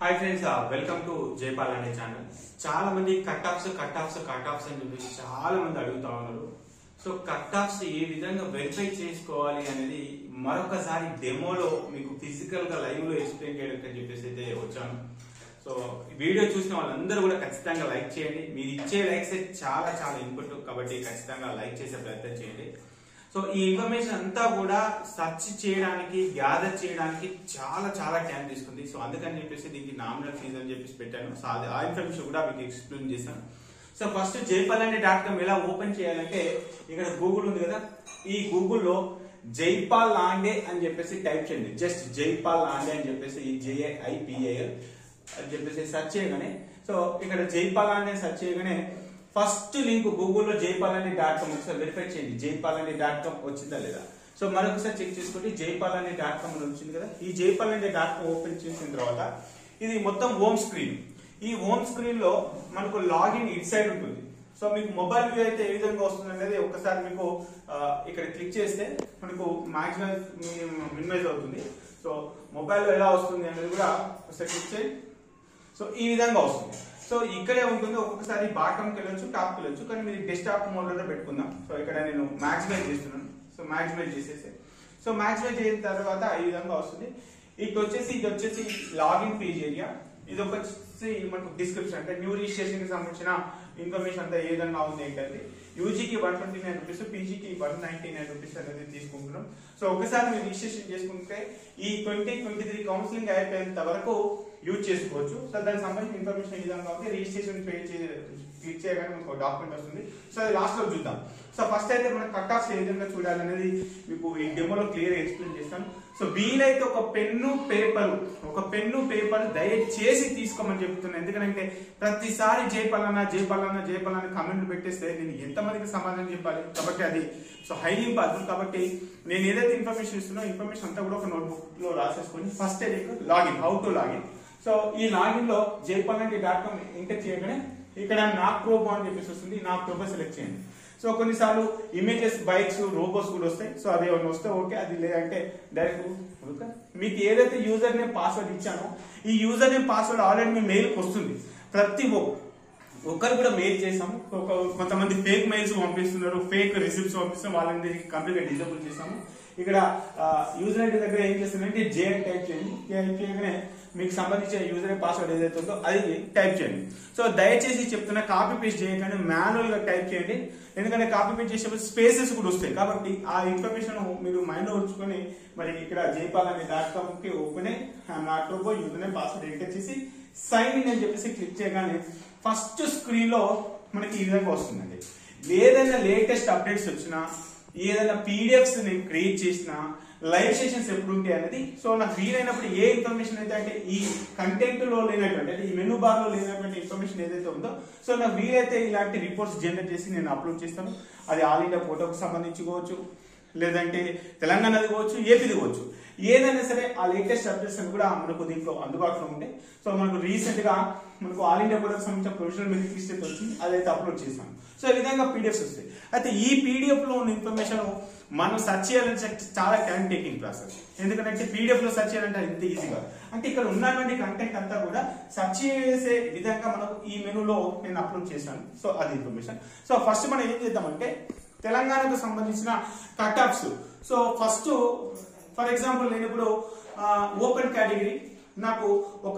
Hi friends welcome to Jaipal అనే channel చాలా మంది cut offs cut offs cut offs అని చెప్పేసి చాలా మంది అడుగుతా ఉన్నారు సో కట్ ఆఫ్స్ ఏ విధంగా వెరిఫై చేసుకోవాలి అనేది మరొకసారి డెమోలో మీకు ఫిజికల్ గా లైవ్ లో ఎక్స్ప్లెయిన్ చేయడానికి అని చెప్పేసి అయితే వచ్చాను సో ఈ వీడియో చూసిన వాళ్ళందరూ కూడా ఖచ్చితంగా లైక్ చేయండి మీరు ఇచ్చే లైక్స్ చాలా చాలా ఇన్పుట్ కాబట్టి ఖచ్చితంగా లైక్ చేసే ప్రయత్నం చేయండి సో ఈ ఇన్ఫర్మేషన్ అంతా కూడా సెర్చ్ చేయడానికి గ్యాదర్ చేయడానికి చాలా చాలా టైం తీసుకుంది సో అందుకని చెప్పేసి దీనికి నామినల్ ఫీజు అని చెప్పేసి పెట్టాను సో అది ఆ ఇన్ఫర్మేషన్ కూడా మీకు ఎక్స్ప్లెయిన్ చేశాను so first Jaipal dot com ఎలా ఓపెన్ చేయాలంటే ఇక్కడ గూగుల్ ఉంది కదా ఈ గూగుల్లో జైపాల్ లాండే అని చెప్పేసి టైప్ చేయండి జస్ట్ జైపాల్ లాండే అని చెప్పేసి జేఐపిఏఎల్ అని చెప్పేసి సెర్చ్ చేయగానే సో ఇక్కడ జైపాల్ లాండే సెర్చ్ చేయగానే ఫస్ట్ లింక్ గూగుల్లో జైపాలని డాట్ కామ్ ఒకసారి వెరిఫై చేయండి జైపాలని డాట్ కామ్ వచ్చిందా లేదా సో మరొకసారి చెక్ చేసుకోండి జైపాలని డాట్ కామ్ అని వచ్చింది కదా ఈ జైపాలని డాట్ కామ్ ఓపెన్ చేసిన తర్వాత ఇది మొత్తం హోమ్ స్క్రీన్ ఈ హోమ్ స్క్రీన్ లో మనకు లాగిన్ ఇట్ సైడ్ ఉంటుంది సో మీకు మొబైల్ వ్యూ అయితే ఏ విధంగా వస్తుంది అనేది ఒకసారి మీకు ఆ, ఇక్కడ క్లిక్ చేస్తే మనకు మాక్సిమం మినిమైజ్ అవుతుంది సో మొబైల్లో ఎలా వస్తుంది అనేది కూడా ఒకసారి క్లిక్ చేయండి సో ఈ విధంగా వస్తుంది సో ఇక్కడే ఉంటుంది ఒక్కొక్కసారి బాటంకి వెళ్ళొచ్చు టాప్కి వెళ్ళొచ్చు కానీ మీరు డెస్క్టాప్ మోడ్లో పెట్టుకుందాం సో ఇక్కడ నేను మాక్సిమైజ్ చేస్తున్నాను సో మాక్సిమైజ్ చేసేసి సో మాక్సిమైజ్ చేసిన తర్వాత ఈ విధంగా వస్తుంది ఇటు వచ్చేసి ఇది వచ్చేసి లాగిన్ పేజ్ ఏరియా ఇది వచ్చేసి మనకు డిస్క్రిప్షన్ అంటే న్యూ రిజిస్ట్రేషన్ కి సంబంధించిన ఇన్ఫర్మేషన్ అంతా ఏ విధంగా ఉంది ఏంటంటే యూజీకి వన్ ట్వంటీ నైన్ రూపీస్ పీజీకి వన్ నైన్టీ నైన్ రూపీస్ అనేది తీసుకుంటున్నాం సో ఒకసారి మీరు రిజిస్ట్రేషన్ చేసుకుంటే ఈ ట్వంటీ ట్వంటీ త్రీ కౌన్సిలింగ్ అయిపోయేంత వరకు యూజ్ చేసుకోవచ్చు సో దానికి సంబంధించిన ఇన్ఫర్మేషన్ ఈ విధంగా ఉంది రిజిస్ట్రేషన్ పే క్లిక్ చేయగానే మనకు డాక్యుమెంట్ వస్తుంది సో అది లాస్ట్ లో చూద్దాం సో ఫస్ట్ అయితే మనం కట్ ఆఫ్ ఏ విధంగా చూడాలనేది మీకు ఈ డెమోలో క్లియర్ ఎక్స్ప్లెయిన్ చేస్తాను సో వీలైతే ఒక పెన్ను పేపర్ ఒక పెన్ను పేపర్ దయచేసి తీసుకోమని చెప్తున్నాను ఎందుకంటే ప్రతిసారి జయపాలన్న జయపాలన్న జయపాలన్న కమెంట్లు పెట్టేస్తే నేను ఎంతమందికి సమాధానం చెప్పాలి కాబట్టి అది సో హైలీ ఇంపార్టెంట్ కాబట్టి నేను ఏదైతే ఇన్ఫర్మేషన్ ఇస్తున్నా ఇన్ఫర్మేషన్ అంతా కూడా ఒక నోట్బుక్ లో రాసేసుకొని first login how to login so ఈ లాగిన్ లో జైపాలంటి డాట్ కామ్ ఎంటర్ చేయగానే ఇక్కడ నాకు ప్రోబో అని చెప్పేసి వస్తుంది నాకు ప్రోబో సెలెక్ట్ చేయండి సో కొన్నిసార్లు ఇమేజెస్ బైక్స్ రోబోస్ కూడా వస్తాయి సో అది ఏమైనా వస్తే ఓకే అది లేదంటే డైరెక్ట్ ఓకే మీకు ఏదైతే యూజర్ నేమ్ పాస్వర్డ్ ఇచ్చానో ఈ యూజర్ నేమ్ పాస్వర్డ్ ఆల్రెడీ మీ మెయిల్కి వస్తుంది ప్రతి ఒక్క ఒక్కరు కూడా మెయిల్ చేసాము ఒక కొంతమంది ఫేక్ మెయిల్స్ పంపిస్తున్నారు ఫేక్ రిసిప్ట్స్ పంపిస్తున్నారు వాళ్ళని కంప్లీట్ గా డిజేబుల్ చేసాము ఇక్కడ యూజర్ ఐడి దగ్గర ఏం చేస్తుందంటే జే అని టైప్ చేయండి టైప్ చేయగానే మీకు సంబంధించిన యూజర్ పాస్వర్డ్ ఏదైతే ఉందో అది టైప్ చేయండి సో దయచేసి చెప్తున్నా కాపీ పేస్ట్ చేయకండి మాన్యువల్ గా టైప్ చేయండి ఎందుకంటే కాపీ పేస్ట్ చేసేప్పుడు స్పేసెస్ కూడా వస్తాయి కాబట్టి ఆ ఇన్ఫర్మేషన్ మీరు మైండ్ లో ఉంచుకొని మరి ఇక్కడ జైపాల్ అనే డాట్ కామ్ కి open not user name password enter చేసి సైన్ ఇన్ అని చెప్పేసి క్లిక్ చేయగానే ఫస్ట్ స్క్రీన్ లో మనకి ఈ విధంగా వస్తుందండి ఏదైనా లేటెస్ట్ అప్డేట్స్ వచ్చినా ఏదైనా పీడిఎఫ్స్ నేను క్రియేట్ చేసినా లైవ్ సెషన్స్ ఎప్పుడు ఉంటాయి అనేది సో నాకు వీలైనప్పుడు ఏ ఇన్ఫర్మేషన్ అయితే అంటే ఈ కంటెంట్ లో లేనటువంటి అంటే ఈ మెనూ బార్ లో లేనటువంటి ఇన్ఫర్మేషన్ ఏదైతే ఉందో సో నాకు వీలైతే ఇలాంటి రిపోర్ట్స్ జనరేట్ చేసి నేను అప్లోడ్ చేస్తాను అది ఆల్ ఇండియా ఫోటోకి సంబంధించి కావచ్చు లేదంటే తెలంగాణది కావచ్చు ఏపీది కావచ్చు ఏదైనా సరే ఆ లేటెస్ట్ అప్డేట్స్ అని కూడా మనకు దీంట్లో అందుబాటులో ఉంటాయి సో మనకు రీసెంట్ గా మనకు ఆల్ ఇండియా ఫోటోకి సంబంధించిన ప్రొఫెషనల్ మెరిట్ లిస్ట్ అయితే వచ్చింది అదైతే అప్లోడ్ చేశాను సో ఈ విధంగా పీడిఎఫ్స్ వస్తాయి అయితే ఈ పీడిఎఫ్ లో ఉన్న ఇన్ఫర్మేషన్ మనం సెర్చ్ చేయాలంటే చాలా టైం టేకింగ్ ప్రాసెస్ ఎందుకంటే పీడిఎఫ్ లో సెర్చ్ చేయాలంటే ఇంత ఈజీగా అంటే ఇక్కడ ఉన్నటువంటి కంటెంట్ అంతా కూడా సెర్చ్ చేసే విధంగా మనకు ఈ మెనూలో నేను అప్లోడ్ చేశాను సో అది ఇన్ఫర్మేషన్ సో ఫస్ట్ మనం ఏం చేద్దామంటే తెలంగాణకు సంబంధించిన cut offs so first for example నేను ఇప్పుడు ఓపెన్ కేటగిరీ నాకు ఒక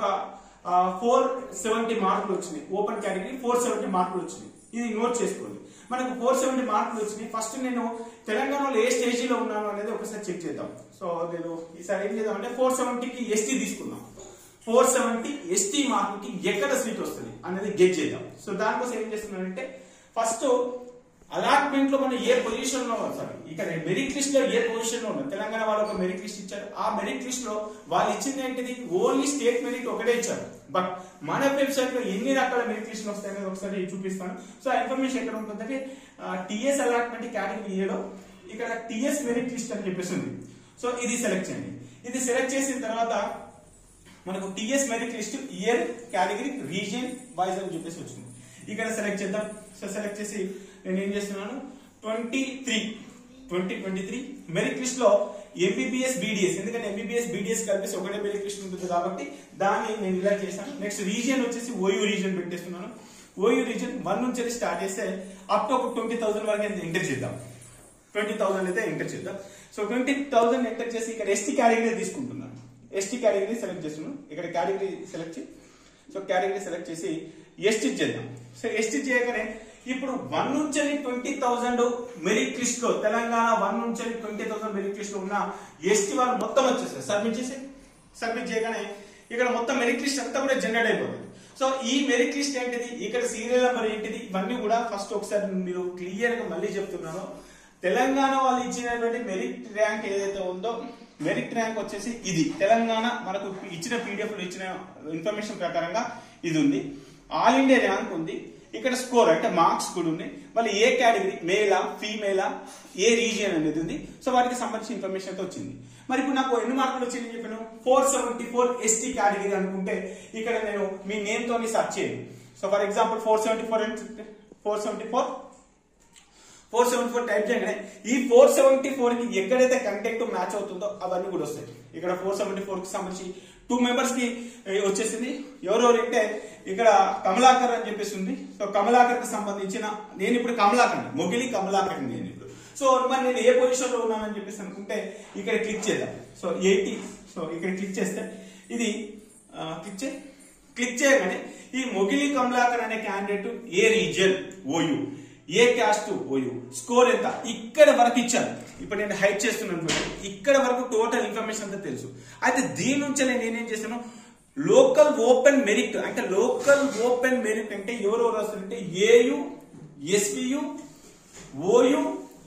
ఫోర్ సెవెంటీ మార్కులు వచ్చినాయి ఓపెన్ కేటగిరీ ఫోర్ సెవెంటీ మార్కులు వచ్చినాయి ఇది నోట్ చేసుకోండి మనకు ఫోర్ సెవెంటీ మార్కులు వచ్చినాయి ఫస్ట్ నేను తెలంగాణలో ఏ స్టేజీలో ఉన్నాను అనేది ఒకసారి చెక్ చేద్దాం సో నేను ఈసారి ఏం చేద్దాం అంటే ఫోర్ సెవెంటీకి ఎస్టీ తీసుకుందాం ఫోర్ సెవెంటీ ఎస్టీ మార్కుకి ఎక్కడ సీట్ వస్తుంది అనేది గెట్ చేద్దాం సో దానికోసం ఏం చేస్తున్నానంటే ఫస్ట్ అలాట్మెంట్ లో మనం ఏ పొజిషన్ లో సారీ ఇక్కడ మెరిట్ లిస్ట్ లో ఏ పొజిషన్ లో ఉన్నాం తెలంగాణ వాళ్ళు ఒక మెరిట్ లిస్ట్ ఇచ్చారు ఆ మెరిట్ లిస్ట్ లో వాళ్ళు ఇచ్చింది ఏంటిది ఓన్లీ స్టేట్ మెరిట్ ఒకటే ఇచ్చారు బట్ మన వెబ్సైట్ లో ఎన్ని రకాల మెరిట్ లిస్టులు వస్తాయనేది ఒకసారి చూపిస్తాను సో ఆ ఇన్ఫర్మేషన్ ఎక్కడ ఉంటుందంటే టిఎస్ అలాట్మెంట్ కేటగిరీ ఏలో ఇక్కడ టిఎస్ మెరిట్ లిస్ట్ అని చెప్పేసి ఉంది సో ఇది సెలెక్ట్ చేయండి ఇది సెలెక్ట్ చేసిన తర్వాత మనకు TS merit list year category region wise అని చెప్పేసి వచ్చింది ఇక్కడ సెలెక్ట్ చేద్దాం సో సెలెక్ట్ చేసి నేను ఏం చేస్తున్నాను twenty three twenty twenty three merit list లో ఎంబీబీఎస్ బీడిఎస్ ఎందుకంటే ఎంబీబీఎస్ బీడిఎస్ కలిపేసి ఒకటే మెరిట్ లిస్ట్ ఉంటుంది కాబట్టి దాన్ని నేను ఇలా చేశాను నెక్స్ట్ రీజియన్ వచ్చేసి ఓయూ రీజియన్ పెట్టేస్తున్నాను ఓయూ రీజియన్ వన్ నుంచి స్టార్ట్ చేస్తే అప్ టు ఒక ట్వంటీ థౌసండ్ వరకు అయితే ఎంటర్ చేద్దాం ట్వంటీ థౌసండ్ అయితే ఎంటర్ చేద్దాం సో ట్వంటీ థౌసండ్ ఎంటర్ చేసి ఇక్కడ ఎస్టీ కేటగిరీ తీసుకుంటున్నాను ఎస్టీ కేటగిరీ సెలెక్ట్ చేస్తున్నాను ఇక్కడ కేటగిరీ సెలెక్ట్ చేసి సో కేటగిరీ సెలెక్ట్ చేసి ఎస్టీ చేద్దాం సో ఎస్టీ చేయగానే ఇప్పుడు వన్ నుంచి ట్వంటీ థౌసండ్ మెరిట్ లిస్ట్ లో తెలంగాణ వన్ నుంచి ట్వంటీ థౌసండ్ మెరిట్ లిస్ట్ లో ఉన్న ఎస్టీ వాళ్ళు మొత్తం వచ్చేసారు సబ్మిట్ చేసి సబ్మిట్ చేయగానే ఇక్కడ మొత్తం మెరిట్ లిస్ట్ అంతా కూడా జనరేట్ అయిపోతుంది సో ఈ మెరిట్ లిస్ట్ ఏంటిది ఇక్కడ సీరియల్ నెంబర్ ఏంటిది ఇవన్నీ కూడా ఫస్ట్ ఒకసారి మీరు క్లియర్ గా మళ్ళీ చెప్తున్నాను తెలంగాణ వాళ్ళు ఇచ్చినటువంటి మెరిట్ ర్యాంక్ ఏదైతే ఉందో మెరిట్ ర్యాంక్ వచ్చేసి ఇది తెలంగాణ మనకు ఇచ్చిన పీడిఎఫ్ లో ఇచ్చిన ఇన్ఫర్మేషన్ ప్రకారంగా ఇది ఉంది ఆల్ ఇండియా ర్యాంక్ ఉంది ఇక్కడ స్కోర్ అంటే మార్క్స్ కూడా ఉన్నాయి మళ్ళీ ఏ కేటగిరీ మేలా ఫీమేలా ఏ రీజియన్ అనేది ఉంది సో వాటికి సంబంధించిన ఇన్ఫర్మేషన్ అయితే వచ్చింది మరి ఇప్పుడు నాకు ఎన్ని మార్కులు వచ్చింది చెప్పాను four seventy four ST category అనుకుంటే ఇక్కడ నేను మీ నేమ్ తోని సర్చ్ చేయండి so for example four seventy four four seventy four four seventy four type చేయగానే ఈ ఫోర్ సెవెంటీ ఫోర్ కి ఎక్కడైతే కంటెంట్ మ్యాచ్ అవుతుందో అవన్నీ కూడా వస్తాయి ఇక్కడ ఫోర్ సెవెంటీ ఫోర్ కి సంబంధించి టూ మెంబర్స్ కి ఏ, వచ్చేసింది ఎవరెవరు అంటే ఇక్కడ కమలాకర్ అని చెప్పేసి ఉంది సో కమలాకర్ కి సంబంధించిన నేను ఇప్పుడు కమలాకర్ మొగిలి కమలాకర్ నేను ఇప్పుడు సో మరి నేను ఏ పొజిషన్ లో ఉన్నానని చెప్పేసి అనుకుంటే ఇక్కడ క్లిక్ చేద్దాం సో ఎయిటీ సో ఇక్కడ క్లిక్ చేస్తే ఇది ఆ, క్లిక్ చే క్లిక్ చేయగానే ఈ మొగిలి కమలాకర్ అనే క్యాండిడేట్ ఏ రీజియన్ ఓయూ ఏ క్యాస్ట్ ఓయూ స్కోర్ ఎంత ఇక్కడ వరకు ఇచ్చాను ఇప్పుడు నేను హైట్ చేస్తున్నాను చూడండి. ఇక్కడ వరకు టోటల్ ఇన్ఫర్మేషన్ అంతా తెలుసు అయితే దీని నుంచి నేను నేనేం చేశాను లోకల్ ఓపెన్ మెరిట్ అంటే లోకల్ ఓపెన్ మెరిట్ అంటే ఎవరెవరు వస్తారంటే AU SPU OU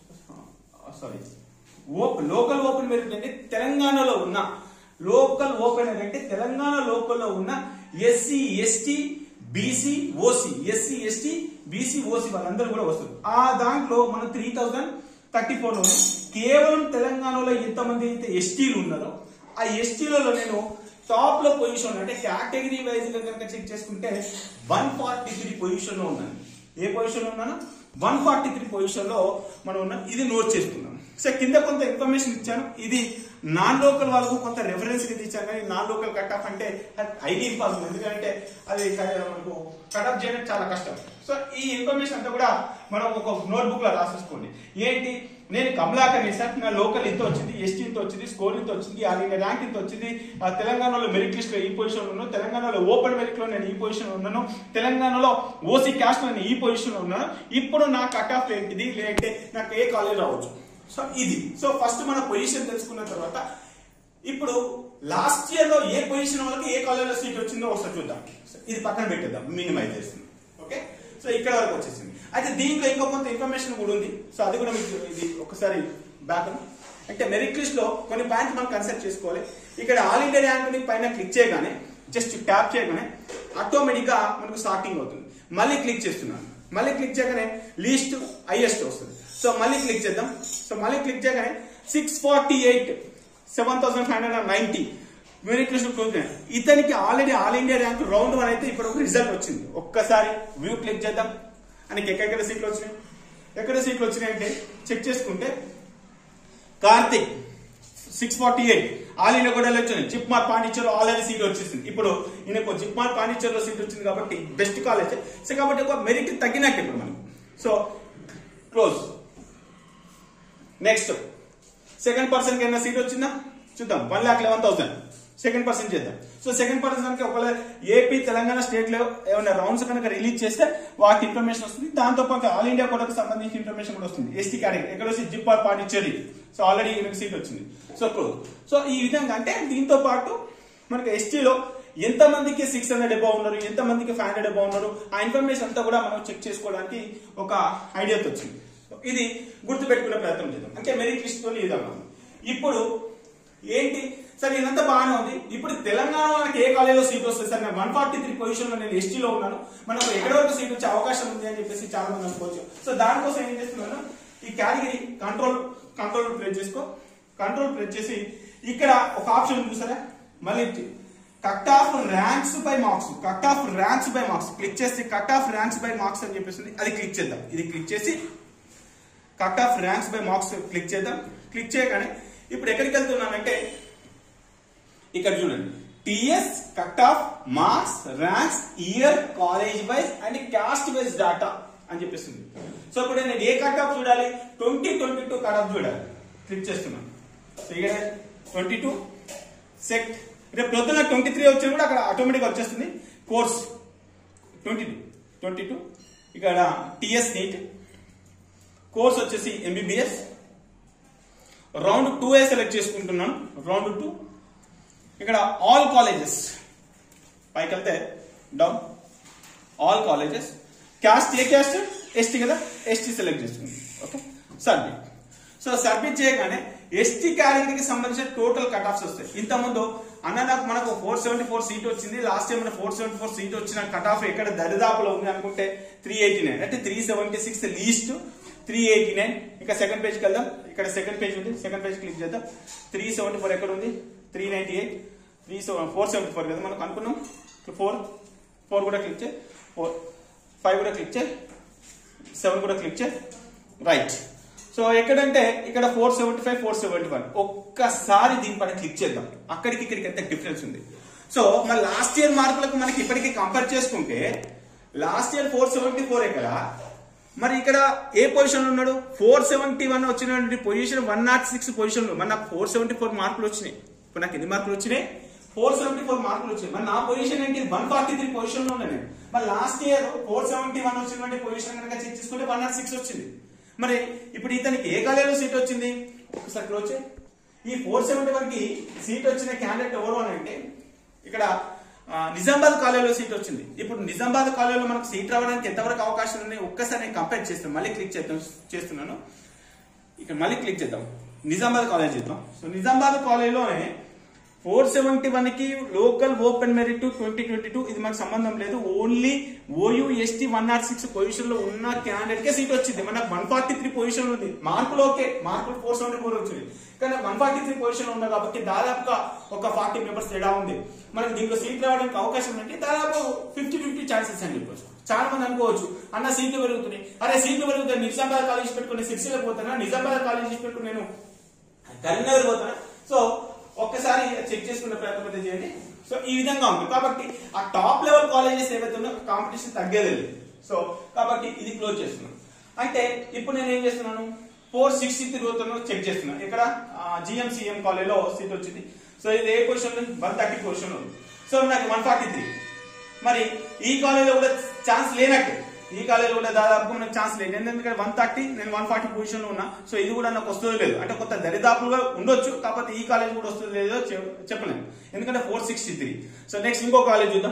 sorry open local open merit అంటే తెలంగాణలో ఉన్న లోకల్ ఓపెన్ అంటే తెలంగాణ లోకల్లో ఉన్న SC ST BC OC SC ST BC OC వాళ్ళందరూ కూడా వస్తారు ఆ దాంట్లో మనం త్రీ థౌజండ్ థర్టీ ఫోర్ లో ఉంది. కేవలం తెలంగాణలో ఎంతమంది అయితే ఎస్టీలు ఉన్నారో ఆ ఎస్టీలలో నేను టాప్ లో పొజిషన్ అంటే కేటగిరీ వైజ్ గా కనుక చెక్ చేసుకుంటే వన్ ఫార్టీ త్రీ పొజిషన్ లో ఉన్నాను ఏ పొజిషన్ లో ఉన్నాను వన్ ఫార్టీ త్రీ పొజిషన్ లో మనం ఉన్నాం ఇది నోట్ చేసుకున్నాం సో కింద కొంత ఇన్ఫర్మేషన్ ఇచ్చాను ఇది నాన్ లోకల్ వాళ్ళకు కొంత రెఫరెన్స్ కింద ఇచ్చాను కానీ నాన్ లోకల్ కట్ ఆఫ్ అంటే ఐడి ఇంపాసిబుల్ ఎందుకంటే అది క- మనకు కట్ ఆఫ్ చేయడం చాలా కష్టం సో ఈ ఇన్ఫర్మేషన్ అంతా కూడా మనం ఒక నోట్ బుక్ లో రాసేసుకోండి ఏంటి నేను కమలాకర్ సార్ నా లోకల్ ఇంత వచ్చింది ఎస్టీ ఇంత వచ్చింది స్కోర్ ఇంత వచ్చింది ఆల్ ఇండియా ర్యాంక్ ఇంత వచ్చింది ఆ తెలంగాణలో మెరిట్ లిస్ట్ లో ఈ పొజిషన్ ఉన్నాను తెలంగాణలో ఓపెన్ మెరిట్ లో నేను ఈ పొజిషన్ ఉన్నాను తెలంగాణలో ఓసీ క్యాస్ట్ లో నేను ఈ పొజిషన్ లో ఉన్నాను ఇప్పుడు నా కట్ ఆఫ్ ఏంటిది లేదంటే నాకు ఏ కాలేజ్ రావచ్చు సో ఇది సో ఫస్ట్ మన పొజిషన్ తెలుసుకున్న తర్వాత ఇప్పుడు లాస్ట్ ఇయర్ లో ఏ పొజిషన్ వాళ్ళకి ఏ కాలేజ్ లో సీట్ వచ్చిందో ఒకసారి చూద్దాం సో ఇది పక్కన పెట్టేద్దాం మినిమైజ్ చేస్తుంది ఓకే సో ఇక్కడ వరకు వచ్చేసింది అయితే దీంట్లో ఇంకో కొంత ఇన్ఫర్మేషన్ కూడా ఉంది సో అది కూడా మీకు ఇది ఒకసారి బ్యాక్ అంటే మెరిట్ లిస్ట్ లో కొన్ని పాయింట్స్ మనం కన్సిడర్ చేసుకోవాలి ఇక్కడ ఆల్ ఇండియా ర్యాంక్ ని పైన క్లిక్ చేయగానే జస్ట్ ట్యాప్ చేయగానే ఆటోమేటిక్ గా మనకు స్టార్టింగ్ అవుతుంది మళ్ళీ క్లిక్ చేస్తున్నాను మళ్ళీ క్లిక్ చేయగానే లీస్ట్ హైయెస్ట్ వస్తుంది సో మళ్ళీ క్లిక్ చేద్దాం సో మళ్ళీ క్లిక్ చేయగానే six forty eight seven thousand five hundred ninety merit list close ఇతనికి already all India rank round one అయితే ఇప్పుడు ఒక రిజల్ట్ వచ్చింది ఒక్కసారి వ్యూ క్లిక్ చేద్దాం ఆయనకి ఎక్కడెక్కడ సీట్లు వచ్చినాయి ఎక్కడ సీట్లు వచ్చినాయి అంటే చెక్ చేసుకుంటే Karthik six forty eight all India కూడా వచ్చింది JIPMER Pondicherry already seat వచ్చేసింది ఇప్పుడు ఈయనకు చిప్ మార్క్ పాండిచేరులో సీట్ వచ్చింది కాబట్టి బెస్ట్ కాలేజ్ సో కాబట్టి ఒక మెరిట్ తగ్గినట్టు ఇప్పుడు మనకు so close next second person కి ఏమైనా సీట్ వచ్చిందా చూద్దాం one lakh eleven thousand second person చేద్దాం సో సెకండ్ పర్సన్ కి ఒకవేళ ఏపీ తెలంగాణ స్టేట్ లో ఏమైనా రౌండ్స్ కనుక రిలీజ్ చేస్తే వాటి ఇన్ఫర్మేషన్ వస్తుంది దాంతో పాటు ఆల్ ఇండియా కూడా సంబంధించిన ఇన్ఫర్మేషన్ కూడా వస్తుంది ఎస్టీ కేటగిరీ ఎక్కడ వచ్చి జిప్పార్ పాండిచ్చేరి సో ఆల్రెడీ ఈయనకు సీట్ వచ్చింది సో క్లోజ్ సో ఈ విధంగా అంటే దీంతో పాటు మనకి ఎస్టీలో ఎంత మందికి సిక్స్ హండ్రెడ్ అబౌవ్ ఉన్నారు ఎంత మందికి ఫైవ్ హండ్రెడ్ అబౌవ్ ఉన్నారు ఆ ఇన్ఫర్మేషన్ అంతా కూడా మనం చెక్ చేసుకోవడానికి ఒక ఐడియాతో వచ్చింది ఇది గుర్తు పెట్టుకునే ప్రయత్నం చేద్దాం అంటే మెరిట్ లిస్ట్ తో ఈ విధంగా ఉంది. ఇప్పుడు ఏంటి సరే ఇదంతా బాగానే ఉంది ఇప్పుడు తెలంగాణలో నాకు ఏ కాలేజీలో సీట్ వస్తుంది సార్ నేను వన్ ఫార్టీ త్రీ పొజిషన్ లో నేను ఎస్టీలో ఉన్నాను మనకు ఎక్కడ వరకు సీట్ వచ్చే అవకాశం ఉంది అని చెప్పేసి చాలా మంది అనుకోవచ్చు సో దానికోసం ఏం చేస్తున్నాను ఈ కేటగిరీ కంట్రోల్ కంట్రోల్ ప్రెస్ చేసుకో కంట్రోల్ ప్రెస్ చేసి ఇక్కడ ఒక ఆప్షన్ ఉంది చూసారా మళ్ళీ cut off ranks by marks cut off ranks by marks click చేసి cut off ranks by marks అని చెప్పేసి ఉంది. అది క్లిక్ చేద్దాం ఇది క్లిక్ చేసి cut off ranks by marks click చేద్దాం క్లిక్ చేయగానే ఇప్పుడు ఎక్కడికి వెళ్తున్నానంటే ఇక్కడ చూడండి TS cut off marks ranks year college wise and caste wise data అని చెప్పేస్తుంది సో ఇప్పుడు నేను ఏ కట్ ఆఫ్ చూడాలి twenty twenty two cut off చూడాలి క్లిక్ చేస్తున్నాను సో ఇక్కడ ట్వంటీ టూ సెట్ రేపు ప్రొద్దున ట్వంటీ త్రీ వచ్చినా కూడా అక్కడ ఆటోమేటిక్గా వచ్చేస్తుంది course twenty two twenty two ఇక్కడ టిఎస్ నీట్ కోర్స్ వచ్చేసి ఎంబీబీఎస్ రౌండ్ టూ ఏ సెలెక్ట్ చేసుకుంటున్నాను రౌండ్ టూ ఇక్కడ ఆల్ కాలేజెస్ పైకి వెళ్తే డౌన్ ఆల్ కాలేజెస్ క్యాస్ట్ ఏ క్యాస్ట్ ఎస్టీ కదా ఎస్టీ సెలెక్ట్ చేసుకుంది ఓకే సబ్మిట్ సో సబ్మిట్ చేయగానే ఎస్టీ కేటగిరీకి సంబంధించిన టోటల్ కట్ ఆఫ్స్ వస్తాయి ఇంతకుముందు అన్న నాకు మనకు ఫోర్ సెవెంటీ ఫోర్ సీట్ వచ్చింది లాస్ట్ టైం మన ఫోర్ సెవెంటీ ఫోర్ సీట్ వచ్చిన కట్ ఆఫ్ ఎక్కడ దరిదాపులో ఉంది అనుకుంటే త్రీ ఎయిటీ నైన్ అంటే three seventy six least three eighty nine ఇంకా సెకండ్ పేజ్కి వెళ్దాం ఇక్కడ సెకండ్ పేజ్ ఉంది సెకండ్ పేజ్ క్లిక్ చేద్దాం త్రీ సెవెంటీ ఫోర్ ఎక్కడ ఉంది three ninety eight three seven four seventy four కదా మనకు అనుకున్నాం ఫోర్ ఫోర్ కూడా క్లిక్ చేయి ఫోర్ ఫైవ్ కూడా క్లిక్ చేయి సెవెన్ కూడా క్లిక్ చేయి రైట్ సో ఎక్కడంటే ఇక్కడ four seventy five four seventy one ఒక్కసారి దీనిపైన క్లిక్ చేద్దాం అక్కడికి ఇక్కడికి ఎంత డిఫరెన్స్ ఉంది సో మన లాస్ట్ ఇయర్ మార్కులకు మనకి ఇప్పటికి కంపేర్ చేసుకుంటే last year four seventy four ఎక్కడ మరి ఇక్కడ ఏ పొజిషన్ ఉన్నాడు ఫోర్ సెవెంటీ వన్ వచ్చినటువంటి position one not six position మరి నాకు ఫోర్ సెవెంటీ ఫోర్ మార్కులు వచ్చినాయి ఇప్పుడు నాకు ఎన్ని మార్కులు వచ్చినాయి ఫోర్ సెవెంటీ ఫోర్ మార్కులు వచ్చాయి మరి నా పొజిషన్ ఏంటి వన్ ఫార్టీ త్రీ పొజిషన్ లో ఉన్నాను నేను మరి last year four seventy one వచ్చినటువంటి పొజిషన్ కనుక చెక్ చేసుకుంటే వన్ నాట్ సిక్స్ వచ్చింది మరి ఇప్పుడు ఇతనికి ఏ కాలేజీలో సీట్ వచ్చింది ఒకసారి క్లోజ్ చేయి. ఈ ఫోర్ సెవెంటీ వన్ కి సీట్ వచ్చిన క్యాండిడేట్ ఎవరు అని అంటే ఇక్కడ ఆ, నిజామాబాద్ కాలేజీలో సీట్ వచ్చింది ఇప్పుడు నిజామాబాద్ కాలేజీలో మనకు సీట్ రావడానికి ఎంతవరకు అవకాశం ఉంది ఒక్కసారి నేను కంపేర్ చేస్తాను మళ్ళీ క్లిక్ చేద్దాం చేస్తున్నాను ఇక్కడ మళ్ళీ క్లిక్ చేద్దాం నిజామాబాద్ కాలేజ్ చేద్దాం సో నిజామాబాద్ కాలేజీలోనే ఫోర్ సెవెంటీ వన్ కి local open merit twenty twenty two ఇది మనకు సంబంధం లేదు only OU ST one not six position లో ఉన్న క్యాండిడేట్ కే సీట్ వచ్చింది మనకు వన్ ఫార్టీ త్రీ పొజిషన్ ఉంది మార్కులు ఓకే మార్కులు ఫోర్ సెవెంటీ ఫోర్ వచ్చింది కానీ వన్ ఫార్టీ త్రీ పొజిషన్ ఉంది కాబట్టి దాదాపుగా ఒక ఫార్టీ మెంబర్స్ తేడా ఉంది మనకి దీంట్లో సీట్ రావడానికి అవకాశం అంటే దాదాపు ఫిఫ్టీ ఫిఫ్టీ ఛాన్సెస్ అని చెప్పొచ్చు చాలా మంది అనుకోవచ్చు అన్న సీట్లు పెరుగుతున్నాయి అరే సీట్లు పెరుగుతాయి నిజామాబాద్ కాలేజ్ పెట్టుకుని సిరిసిల్ల పోతానా నిజామాబాద్ కాలేజ్ పెట్టుకుని నేను కరీంనగర్ పోతానా సో ఒక్కసారి చెక్ చేసుకునే ప్రయత్నం అయితే చేయండి సో ఈ విధంగా ఉంది కాబట్టి ఆ టాప్ లెవెల్ కాలేజెస్ ఏవైతే ఉన్నాయో కాంపిటీషన్ తగ్గేది లేదు సో కాబట్టి ఇది క్లోజ్ చేస్తున్నాను అంటే ఇప్పుడు నేను ఏం చేస్తున్నాను ఫోర్ సిక్స్టీ తిరుగుతున్నా చెక్ చేస్తున్నాను ఇక్కడ జిఎంసిఎం కాలేజ్లో సీట్ వచ్చింది సో ఇది ఏ పొజిషన్ వన్ థర్టీ పొజిషన్ ఉంది సో నాకు వన్ ఫార్టీ త్రీ మరి ఈ కాలేజీలో కూడా ఛాన్స్ లేనట్టు ఈ కాలేజీలో కూడా దాదాపు మనకు ఛాన్స్ లేదు ఎందుకంటే వన్ థర్టీ నేను వన్ ఫార్టీ పొజిషన్ లో ఉన్నా సో ఇది కూడా నాకు వస్తుందో లేదు అంటే కొంత దరిదాపులుగా ఉండొచ్చు కాకపోతే ఈ కాలేజ్ కూడా వస్తుందో లేదో చె- చెప్పలేము ఎందుకంటే four sixty three so next ఇంకో కాలేజ్ చూద్దాం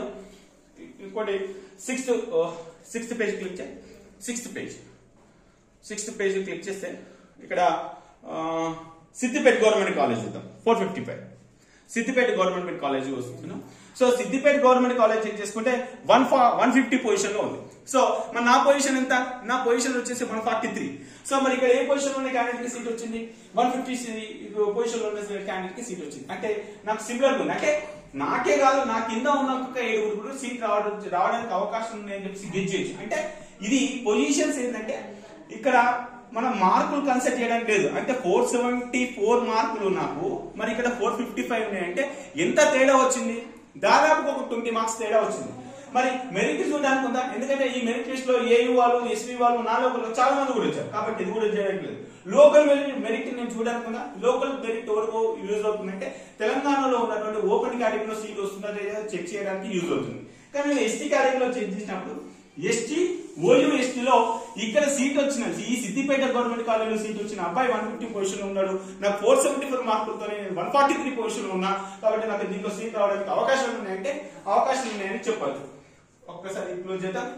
ఇంకోటి సిక్స్త్ సిక్స్త్ పేజ్ క్లిక్ చేయి sixth page sixth page click చేస్తే ఇక్కడ ఆ, సిద్దిపేట గవర్నమెంట్ కాలేజ్ చూద్దాం four fifty five Siddipet government college వస్తున్నాం so Siddipet government college check చేసుకుంటే వన్ ఫా వన్ ఫిఫ్టీ పొజిషన్ లో ఉంది సో మరి నా పొజిషన్ ఎంత నా పొజిషన్ వచ్చేసి వన్ ఫార్టీ త్రీ సో మరి ఇక్కడ ఏ పొజిషన్ లో ఉన్న క్యాండిడేట్ కి సీట్ వచ్చింది వన్ ఫిఫ్టీ పొజిషన్ లో ఉన్న క్యాండిడేట్ కి సీట్ వచ్చింది అంటే నాకు సిమిలర్ ఉంది అంటే నాకే కాదు నా కింద ఉన్న ఒక ఏడుగురు కూడా సీట్ రావడం రావడానికి అవకాశం ఉంది అని చెప్పి గెట్ చేయొచ్చు అంటే ఇది పొజిషన్స్ ఏంటంటే ఇక్కడ మనం మార్కులు కన్సిడర్ చేయడానికి లేదు అంటే ఫోర్ సెవెంటీ ఫోర్ మార్కులు నాకు మరి ఇక్కడ ఫోర్ ఫిఫ్టీ ఫైవ్ ఉన్నాయంటే ఎంత తేడా వచ్చింది దాదాపు ఒక ట్వంటీ మార్క్స్ తేడా వచ్చింది మరి మెరిట్ చూడడానికి ఉందా ఎందుకంటే ఈ మెరిట్ లిస్ట్ లో ఏయు వాళ్ళు ఎస్వి వాళ్ళు నా లోకల్ చాలా మంది కూడా వచ్చారు కాబట్టి ఇది కూడా చేయట్లేదు లోకల్ మెరిట్ మెరిట్ నేను చూడడానికి ఉందా లోకల్ మెరిట్ ఎవరికి యూజ్ అవుతుందంటే తెలంగాణలో ఉన్నటువంటి ఓపెన్ కేటగిరీలో సీట్ వస్తుందా లేదా చెక్ చేయడానికి యూజ్ అవుతుంది కానీ నేను ఎస్టీ కేటగిరీలో చెక్ చేసినప్పుడు ఎస్టీ ఓయూ ఎస్టీ లో ఇక్కడ సీట్ వచ్చిన ఈ సిద్దిపేట గవర్నమెంట్ కాలేజీలో సీట్ వచ్చిన అబ్బాయి వన్ ఫిఫ్టీ పొజిషన్ లో ఉన్నాడు నాకు ఫోర్ సెవెంటీ ఫోర్ మార్కులతో నేను వన్ ఫార్టీ త్రీ పొజిషన్ లో ఉన్నా కాబట్టి నాకు దీంట్లో సీట్ రావడానికి అవకాశాలు ఉన్నాయంటే అవకాశాలు ఉన్నాయని చెప్పచ్చు ఒక్కసారి క్లోజ్ చేద్దాం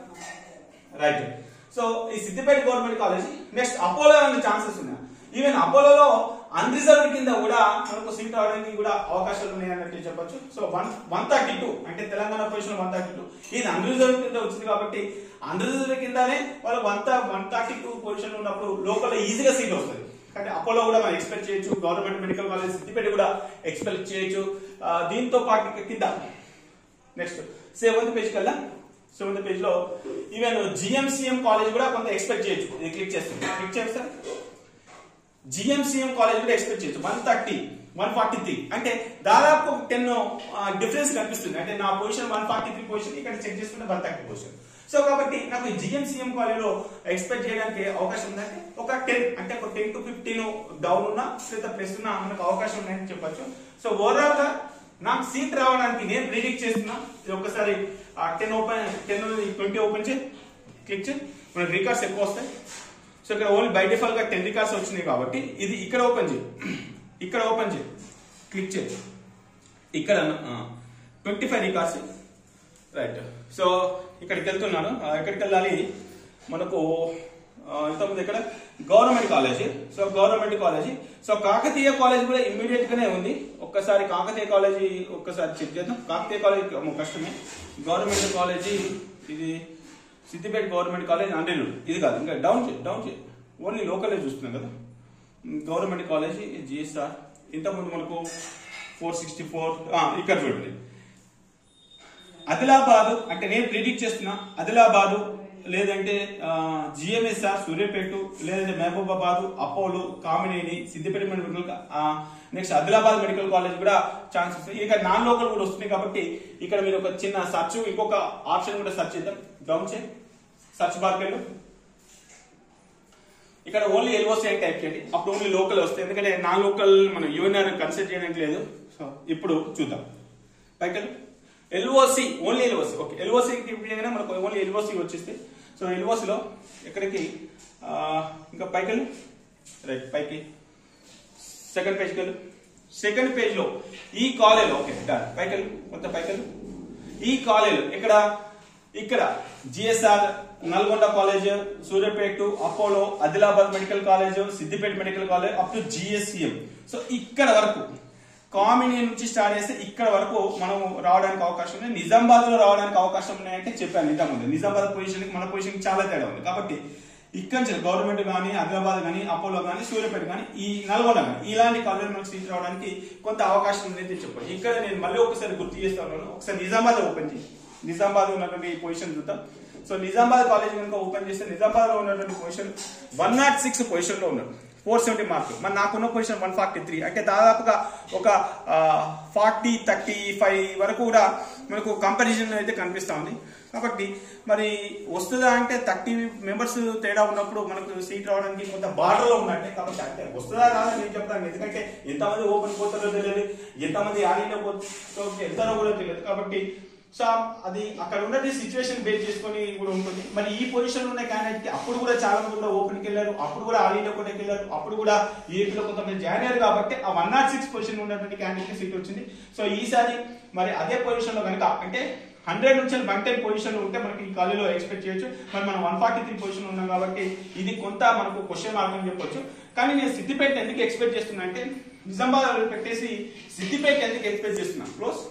రైట్ సో ఈ Siddipet government college next Apollo అనే ఛాన్సెస్ ఉన్నాయి ఈవెన్ అపోలోలో అన్రిజర్వ్ కింద కూడా మనకు సీట్ రావడానికి కూడా అవకాశాలు ఉన్నాయి అన్నట్టు చెప్పొచ్చు so one one thirty two అంటే Telangana position one thirty two ఇది అన్రిజర్వ్ కింద వచ్చింది కాబట్టి అన్రిజర్వ్ కిందనే వాళ్ళు one one thirty two position ఉన్నప్పుడు లోపల ఈజీగా సీట్ వస్తుంది కానీ అపోలో కూడా మనం ఎక్స్పెక్ట్ చేయొచ్చు గవర్నమెంట్ మెడికల్ కాలేజ్ సిద్దిపేట కూడా ఎక్స్పెక్ట్ చేయొచ్చు ఆ, దీంతో పాటు కింద నెక్స్ట్ సెవెంత్ పేజ్ కల్లా సెవెంత్ పేజ్ లో ఈవెన్ జిఎంసిఎం కాలేజ్ కూడా కొంత ఎక్స్పెక్ట్ చేయొచ్చు ఇది క్లిక్ చేస్తుంది క్లిక్ చేస్తారు జిఎంసిఎం కాలేజ్ కూడా ఎక్స్పెక్ట్ చేయొచ్చు one thirty one forty three అంటే దాదాపు టెన్ డిఫరెన్స్ కనిపిస్తుంది అంటే నా position one forty three position ఇక్కడ చెక్ చేసుకుంటే వన్ థర్టీ పొజిషన్ సో కాబట్టి నాకు జిఎంసీఎం కాలేజ్లో ఎక్స్పెక్ట్ చేయడానికి అవకాశం ఉందంటే ఒక టెన్ అంటే ఒక టెన్ టు ఫిఫ్టీన్ డౌన్ ఉన్నా లేదా ప్లస్ ఉన్నా మనకు అవకాశం ఉన్నాయని చెప్పొచ్చు సో ఓవరాల్ గా నాకు సీట్ రావడానికి నేను ప్రిడిక్ట్ చేస్తున్నా ఇది ఒకసారి ten open ten twenty open చేయి క్లిక్ చేయి మనకి రికార్డ్స్ ఎక్కువ వస్తాయి సో ఇక్కడ ఓన్లీ బై డిఫాల్ట్ గా టెన్ రికార్డ్స్ వచ్చినాయి కాబట్టి ఇది ఇక్కడ ఓపెన్ చేయి ఇక్కడ ఓపెన్ చేయి క్లిక్ చేయి ఇక్కడ twenty five records right so ఇక్కడికి వెళ్తున్నాను ఆ, ఎక్కడికి వెళ్ళాలి మనకు ఆ, ఇంతకుముందు ఇక్కడ government college so government college so Kakatiya college కూడా ఇమ్మీడియట్ గానే ఉంది ఒక్కసారి కాకతీయ కాలేజీ ఒక్కసారి చెక్ చేద్దాం కాకతీయ కాలేజ్ అమ్మో, కష్టమే గవర్నమెంట్ కాలేజీ ఇది సిద్దిపేట గవర్నమెంట్ కాలేజ్ అండ్రిల్ ఇది కాదు ఇంకా డౌన్ చే డౌన్ చే ఓన్లీ లోకలే చూస్తున్నాం కదా గవర్నమెంట్ కాలేజ్ జిఎస్ఆర్ ఇంతకుముందు మనకు ఫోర్ సిక్స్టీ ఫోర్ ఇక్కడ చూడండి ఆదిలాబాద్ అంటే నేను ప్రిడిక్ట్ చేస్తున్నా ఆదిలాబాద్ లేదంటే జిఎంఎస్ఆర్ సూర్యాపేట లేదంటే Mahabubabad Apollo Kamineni Siddipet medical next Adilabad medical college కూడా ఛాన్సెస్ ఇక నాన్ లోకల్ కూడా వస్తున్నాయి కాబట్టి ఇక్కడ మీరు ఒక చిన్న సర్చ్ ఇంకొక ఆప్షన్ కూడా సర్చ్ చేద్దాం డౌన్ చే సర్చ్ బార్కి వెళ్ళు ఇక్కడ ఓన్లీ ఎల్ఓసి అని టైప్ చేయండి అప్పుడు ఓన్లీ లోకల్ వస్తాయి ఎందుకంటే నాన్ లోకల్ మనం యూఎన్ఆర్ కన్సిడర్ చేయడానికి లేదు సో ఇప్పుడు చూద్దాం పైకి LOC only LOC okay LOC చేయగానే మనకు ఓన్లీ ఎల్ఓసి వచ్చేస్తే సో ఎల్ఓసిలో ఎక్కడికి ఆ, ఇంకా పైకి వెళ్ళు రైట్ పైకి సెకండ్ పేజ్కి వెళ్ళు సెకండ్ పేజ్ లో ఈ కాలేజ్ ఓకే డన్ పైకి వెళ్ళు మొత్తం పైకి వెళ్ళు ఈ కాలేజ్ ఇక్కడ ఇక్కడ GSR Nalgonda college Suryapet Apollo Adilabad medical college Siddipet medical college up to GSCM so ఇక్కడ వరకు కామినీ నుంచి స్టార్ట్ చేస్తే ఇక్కడ వరకు మనం రావడానికి అవకాశం ఉంది నిజామాబాద్ లో రావడానికి అవకాశం ఉన్నాయంటే చెప్పాను ఇంతకు ముందు నిజామాబాద్ పొజిషన్ కి మన పొజిషన్ కి చాలా తేడా ఉంది కాబట్టి ఇక్కడ నుంచి గవర్నమెంట్ కానీ ఆదిలాబాద్ కానీ అపోలో కానీ సూర్యాపేట కానీ ఈ నల్గొండ కానీ ఇలాంటి కాలేజ్ మనకు సీట్ రావడానికి కొంత అవకాశం ఉంది చెప్పండి ఇక్కడ నేను మళ్ళీ ఒకసారి గుర్తు చేస్తాను ఒకసారి నిజామాబాద్ ఓపెన్ చేయి నిజామాబాద్ ఉన్నటువంటి పొజిషన్ చూద్దాం సో నిజామాబాద్ కాలేజ్ కనుక ఓపెన్ చేస్తే నిజామాబాద్ లో ఉన్నటువంటి position one not six position లో ఉన్నాడు ఫోర్ సెవెంటీ మార్క్ మరి నాకున్న పొజిషన్ వన్ ఫార్టీ త్రీ అంటే దాదాపుగా ఒక ఫార్టీ థర్టీ ఫైవ్ వరకు కూడా మనకు కంపారిజన్ అయితే కనిపిస్తా ఉంది కాబట్టి మరి వస్తుందా అంటే థర్టీ మెంబర్స్ తేడా ఉన్నప్పుడు మనకు సీట్ రావడానికి కొంత బార్డర్ లో ఉన్నట్టే కాబట్టి అంటే వస్తుందా రాదా నేను చెప్తాను ఎందుకంటే ఎంతమంది ఓపెన్ పోతారో తెలియదు ఎంతమంది ఆడిన పోతారో వెళ్తారో కూడా తెలియదు కాబట్టి సో అది అక్కడ ఉన్నది సిచ్యువేషన్ బేస్ చేసుకొని కూడా ఉంటుంది మరి ఈ పొజిషన్ ఉన్న క్యాండిడేట్ కి అప్పుడు కూడా చాలా మంది కూడా ఓపెన్ కి వెళ్ళారు అప్పుడు కూడా ఆల్ ఇండియా కోటకి వెళ్ళారు అప్పుడు కూడా ఏపీలో కొంతమంది జాయిన్ అయ్యారు కాబట్టి ఆ వన్ నాట్ సిక్స్ పొజిషన్ ఉన్నటువంటి క్యాండిడేట్ కి సీట్ వచ్చింది సో ఈసారి మరి అదే పొజిషన్ లో కనుక అంటే హండ్రెడ్ నుంచి వన్ టెన్ పొజిషన్ ఉంటే మనకి ఈ కాలేజీలో ఎక్స్పెక్ట్ చేయొచ్చు మరి మనం వన్ ఫార్టీ త్రీ పొజిషన్ ఉన్నాం కాబట్టి ఇది కొంత మనకు క్వశ్చన్ మార్క్ అని చెప్పొచ్చు కానీ నేను సిద్దిపేట ఎందుకు ఎక్స్పెక్ట్ చేస్తున్నా అంటే నిజామాబాద్ పెట్టేసి సిద్దిపేట ఎందుకు ఎక్స్పెక్ట్ చేస్తున్నా క్లోజ్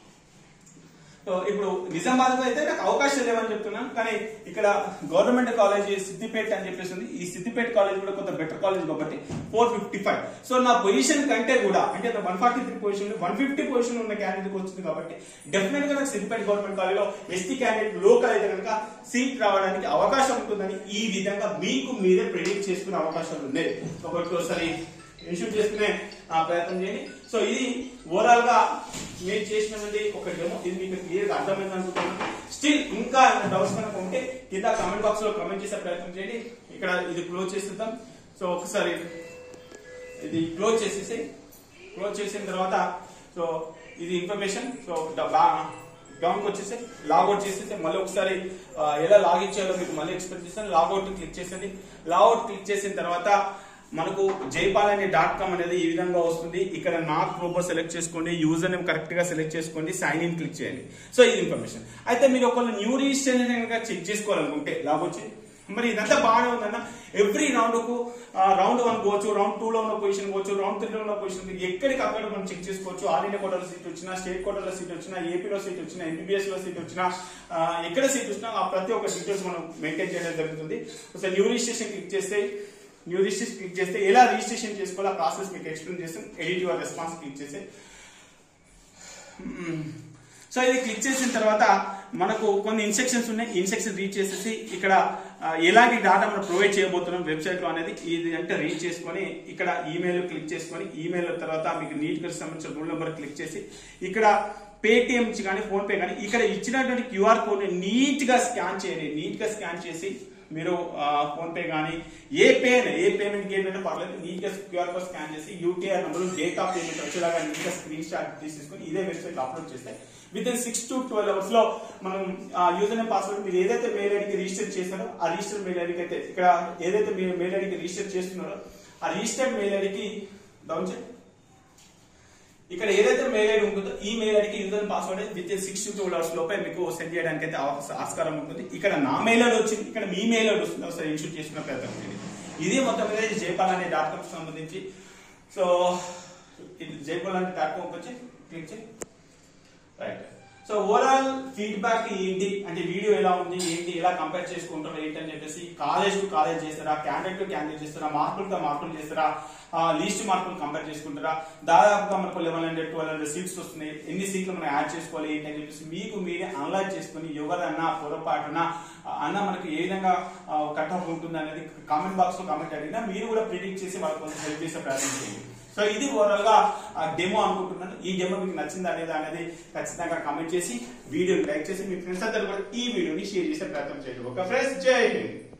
సో ఇప్పుడు నిజామాబాద్ లో అయితే నాకు అవకాశం లేవని చెప్తున్నాను కానీ ఇక్కడ గవర్నమెంట్ కాలేజ్ సిద్దిపేట అని చెప్పేసి ఉంది ఈ సిద్దిపేట కాలేజ్ కూడా కొంత బెటర్ కాలేజ్ కాబట్టి ఫోర్ ఫిఫ్టీ ఫైవ్ సో నా పొజిషన్ కంటే కూడా అంటే one forty three position one fifty position ఉన్న క్యాండిడేట్ వచ్చింది కాబట్టి డెఫినెట్ గా నాకు సిద్దిపేట గవర్నమెంట్ కాలేజ్ లో ఎస్టీ క్యాండిడేట్ లోకల్ అయితే కనుక సీట్ రావడానికి అవకాశం ఉంటుందని ఈ విధంగా మీకు మీరే ప్రెడిక్ట్ చేసుకునే అవకాశం ఉంది కాబట్టి ఒకసారి ఇష్యూ చేసుకునే ఆ, ప్రయత్నం చేయండి సో ఇది ఓవరాల్ గా మీరు చేసినటువంటి ఒక డెమో ఇది మీకు క్లియర్ గా అర్థమైంది అనుకుంటున్నాను స్టిల్ ఇంకా డౌట్స్ కనుక ఉంటే కింద కామెంట్ బాక్స్ లో కామెంట్ చేసే ప్రయత్నం చేయండి ఇక్కడ ఇది క్లోజ్ చేసేద్దాం సో ఒకసారి ఇది క్లోజ్ చేసేసి క్లోజ్ చేసిన తర్వాత సో ఇది ఇన్ఫర్మేషన్ సో డౌన్కి వచ్చేసి లాగౌట్ చేసేసి మళ్ళీ ఒకసారి ఆ, ఎలా లాగిన్ చేయాలో మీకు మళ్ళీ ఎక్స్ప్లెయిన్ చేస్తాను లాగౌట్ క్లిక్ చేసేది లాగౌట్ క్లిక్ చేసిన తర్వాత మనకు జైపాల్ అనే డాట్ కామ్ అనేది ఈ విధంగా వస్తుంది ఇక్కడ నాట్ ప్రోబర్ సెలెక్ట్ చేసుకోండి యూజర్ నేమ్ కరెక్ట్ గా సెలెక్ట్ చేసుకోండి సైన్ ఇన్ క్లిక్ చేయండి సో ఇది ఇన్ఫర్మేషన్ అయితే మీరు ఒకవేళ న్యూ రిజిస్ట్రేషన్ కనుక చెక్ చేసుకోవాలనుకుంటే లాగొచ్చి మరి ఇదంతా బాగానే ఉందన్న ఎవ్రీ రౌండ్ కు రౌండ్ వన్ పోవచ్చు రౌండ్ టూ లో ఉన్న పొజిషన్ పోవచ్చు రౌండ్ త్రీ లో ఉన్న పొజిషన్ ఎక్కడికి అక్కడ మనం చెక్ చేసుకోవచ్చు ఆల్ ఇండియా కోటాలో సీట్ వచ్చినా స్టేట్ కోటాలో సీట్ వచ్చినా ఏపీలో సీట్ వచ్చినా ఎంబీబీఎస్ లో సీట్ వచ్చినా ఆ, ఎక్కడ సీట్ వచ్చినా ఆ ప్రతి ఒక్క డీటెయిల్స్ మనం మెయింటైన్ చేయడం జరుగుతుంది ఒకసారి న్యూ రిజిస్ట్రేషన్ క్లిక్ చేస్తే న్యూ రిజిస్ట్రేషన్ క్లిక్ చేస్తే ఎలా రిజిస్ట్రేషన్ చేసుకోవాలో ఆ ప్రాసెస్ మీకు ఎక్స్ప్లెయిన్ చేస్తాం ఎడిట్ యువర్ రెస్పాన్స్ క్లిక్ చేస్తే సో ఇది క్లిక్ చేసిన తర్వాత మనకు కొన్ని ఇన్స్ట్రక్షన్స్ ఉన్నాయి ఇన్స్ట్రక్షన్ రీడ్ చేసేసి ఇక్కడ ఆ, ఎలాంటి డేటా మనం ప్రొవైడ్ చేయబోతున్నాం వెబ్సైట్ లో అనేది ఇది అంటే రీడ్ చేసుకొని ఇక్కడ ఈమెయిల్ క్లిక్ చేసుకొని ఈమెయిల్ తర్వాత మీకు నీట్ గా సంబంధించిన రూల్ నెంబర్ క్లిక్ చేసి ఇక్కడ పేటిఎం కానీ ఫోన్ పే కానీ ఇక్కడ ఇచ్చినటువంటి క్యూఆర్ కోడ్ ని నీట్ గా స్కాన్ చేయండి నీట్ గా స్కాన్ చేసి మీరు ఫోన్ పే కానీ ఏ పే అయినా ఏ పేమెంట్ గేట్ అయినా పర్లేదు నీట్ గా క్యూఆర్ కోడ్ స్కాన్ చేసి UTR number date of payment వచ్చేలాగా నీట్ గా స్క్రీన్ షాట్ తీసేసుకొని ఇదే వెబ్సైట్ అప్లోడ్ చేస్తే within six to twelve hours లో మనం యూజర్ నేమ్ పాస్వర్డ్ మీరు ఏదైతే మెయిల్ ఐడికి రిజిస్టర్ చేశారో ఆ రిజిస్టర్ మెయిల్ ఐడికి అయితే ఇక్కడ ఏదైతే మీరు మెయిల్ ఐడికి రిజిస్టర్ చేస్తున్నారో ఆ రిజిస్టర్డ్ మెయిల్ ఐడికి డౌన్ చేయండి ఇక్కడ ఏదైతే మెయిల్ ఐడి ఉంటుందో ఈ మెయిల్ ఐడికి user password within six to twelve hours లోపే మీకు సెండ్ చేయడానికి అయితే అవకాశ- ఆస్కారం ఉంటుంది ఇక్కడ నా మెయిల్ ఐడి వచ్చింది ఇక్కడ మీ మెయిల్ ఐడి వస్తుంది ఒకసారి ఇన్షూర్ చేసుకున్న ప్రయత్నం చేయండి ఇది మొత్తం మీద జైపాల్ అనే డాట్ కామ్ సంబంధించి సో ఇది జైపాల్ అనే డాట్ కామ్ వచ్చి క్లిక్ చేయి రైట్ సో ఓవరాల్ ఫీడ్బ్యాక్ ఏంటి అంటే వీడియో ఎలా ఉంది ఏంటి ఎలా కంపేర్ చేసుకుంటారు ఏంటి అని చెప్పేసి కాలేజ్ టు కాలేజ్ చేస్తారా క్యాండిడేట్ టు క్యాండిడేట్ చేస్తారా మార్కులతో మార్కులు చేస్తారా లీస్ట్ మార్కులు కంపేర్ చేసుకుంటారా దాదాపుగా మనకు eleven hundred twelve hundred seats వస్తున్నాయి ఎన్ని సీట్లు మనం యాడ్ చేసుకోవాలి ఏంటి అని చెప్పేసి మీకు మీరే అనలైజ్ చేసుకుని ఎవరన్నా పొరపాటున ఆ, అన్న మనకు ఏ విధంగా కట్ ఆఫ్ ఉంటుంది అనేది కామెంట్ బాక్స్ లో కామెంట్ అడిగినా మీరు కూడా ప్రిడిక్ట్ చేసి వాళ్ళకి కొంచెం హెల్ప్ చేసే ప్రయత్నం చేయండి సో ఇది ఓవరాల్ గా డెమో అనుకుంటున్నాను ఈ డెమో మీకు నచ్చిందా లేదా అనేది ఖచ్చితంగా కామెంట్ చేసి వీడియోని లైక్ చేసి మీ ఫ్రెండ్స్ అందరూ కూడా ఈ వీడియోని షేర్ చేసే ప్రయత్నం చేయండి ఒక ఫ్రెండ్స్ జై హింద్